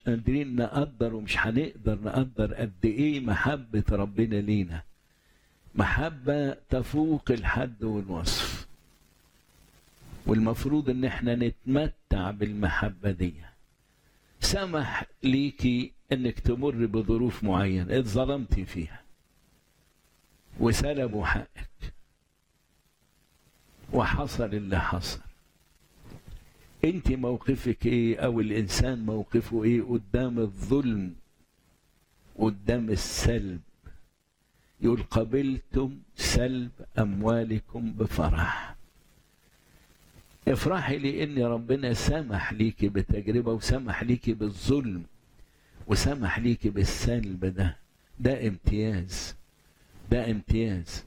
قادرين نقدر ومش هنقدر نقدر قد ايه محبة ربنا لينا محبة تفوق الحد والوصف والمفروض ان احنا نتمتع بالمحبة دي سمح ليكي انك تمر بظروف معينة اتظلمتي فيها وسلبوا حقك وحصل اللي حصل انت موقفك ايه او الانسان موقفه ايه قدام الظلم قدام السلب يقول قبلتم سلب اموالكم بفرح افرحي لان ربنا سمح ليكي بتجربه وسمح ليكي بالظلم وسمح ليكي بالسلب ده ده امتياز ده امتياز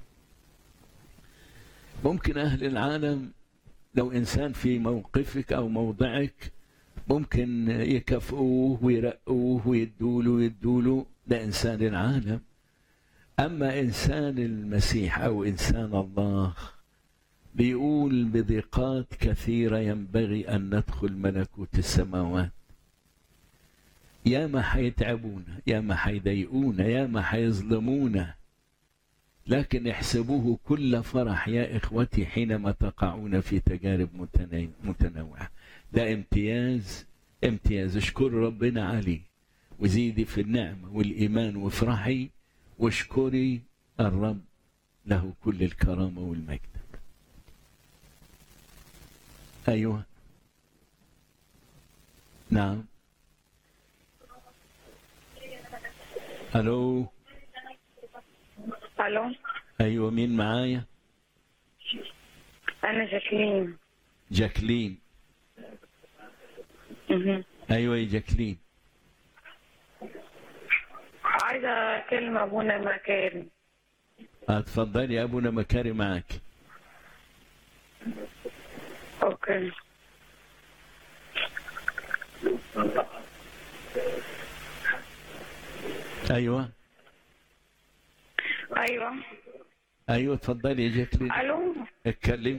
ممكن اهل العالم لو انسان في موقفك او موضعك ممكن يكافئوه ويرقوه ويدوله ويدوله ده انسان العالم اما انسان المسيح او انسان الله بيقول بضيقات كثيره ينبغي ان ندخل ملكوت السماوات يا ما حيتعبونا يا ما حيضايقونا يا ما حيظلمونا لكن احسبوه كل فرح يا اخوتي حينما تقعون في تجارب متنوعه ده امتياز امتياز اشكر ربنا عليه وزيدي في النعمه والايمان وافرحي واشكري الرب له كل الكرامه والمجد ايوه نعم الو الو ايوه مين معايا انا جاكلين جاكلين مهم. ايوه يا جاكلين عايزه كلمه ابونا مكارم اتفضلي يا ابونا مكاري معاك اوكي ايوه ايوه ايوه اتفضلي يا جاكلين الو اتكلمي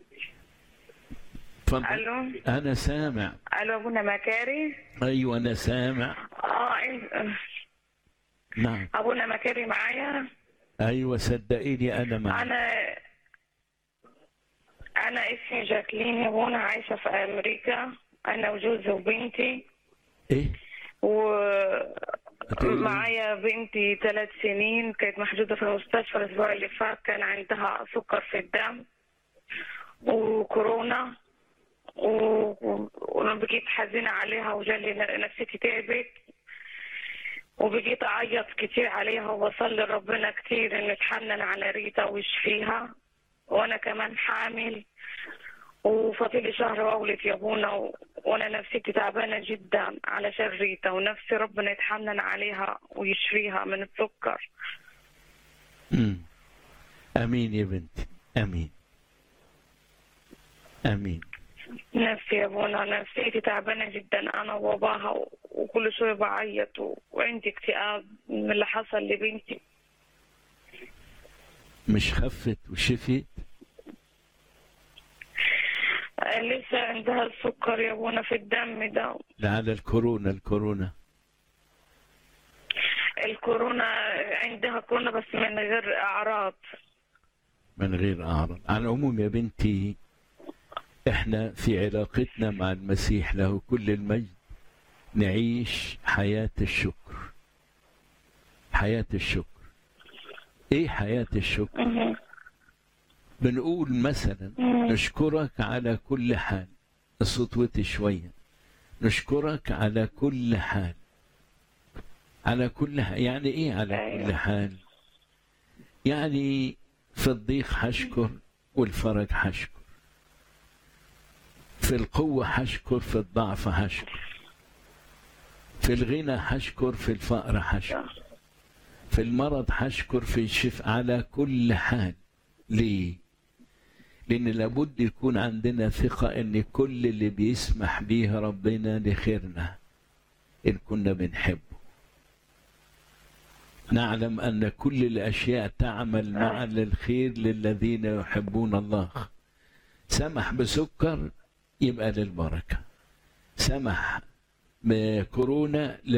اتفضل الو انا سامع الو ابونا مكاري ايوه انا سامع اه إيه. نعم ابونا مكاري معايا ايوه صدقيني انا معك انا انا اسمي جاكلين يا ابونا عايشه في امريكا انا وجوزي وبنتي ايه هتقولي إيه؟ ومعايا بنتي ثلاث سنين كانت محجوزة في المستشفى الأسبوع اللي فات كان عندها سكر في الدم وكورونا و- و- وأنا بقيت حزينة عليها وجالي ن- نفسيتي تعبت وبقيت أعيط كتير عليها وبصلي ربنا كتير إنه يتحنن على ريتا ويشفيها وأنا كمان حامل وفاضلي شهر واولد يا ابونا و... وانا نفسيتي تعبانه جدا علشان ريتا ونفسي ربنا يتحنن عليها ويشفيها من السكر مم. امين يا بنتي امين امين نفسي يا ابونا نفسيتي تعبانه جدا انا وباباها و... وكل شويه بعيط و... وعندي اكتئاب من اللي حصل لبنتي مش خفت وشفيت آه، لسه عندها السكر يا ابونا في الدم ده لا على الكورونا الكورونا الكورونا عندها كورونا بس من غير اعراض من غير اعراض على العموم يا بنتي احنا في علاقتنا مع المسيح له كل المجد نعيش حياة الشكر حياة الشكر ايه حياة الشكر مهم. بنقول مثلا مم. نشكرك على كل حال الصوت وطي شوية نشكرك على كل حال على كل حال يعني ايه على أيوة. كل حال يعني في الضيق هشكر والفرج هشكر في القوة هشكر في الضعف هشكر في الغنى هشكر في الفقر هشكر في المرض هشكر في الشفاء على كل حال ليه لان لابد يكون عندنا ثقة ان كل اللي بيسمح بيه ربنا لخيرنا ان كنا بنحبه نعلم ان كل الاشياء تعمل معا للخير للذين يحبون الله سمح بسكر يبقى للبركة سمح كورونا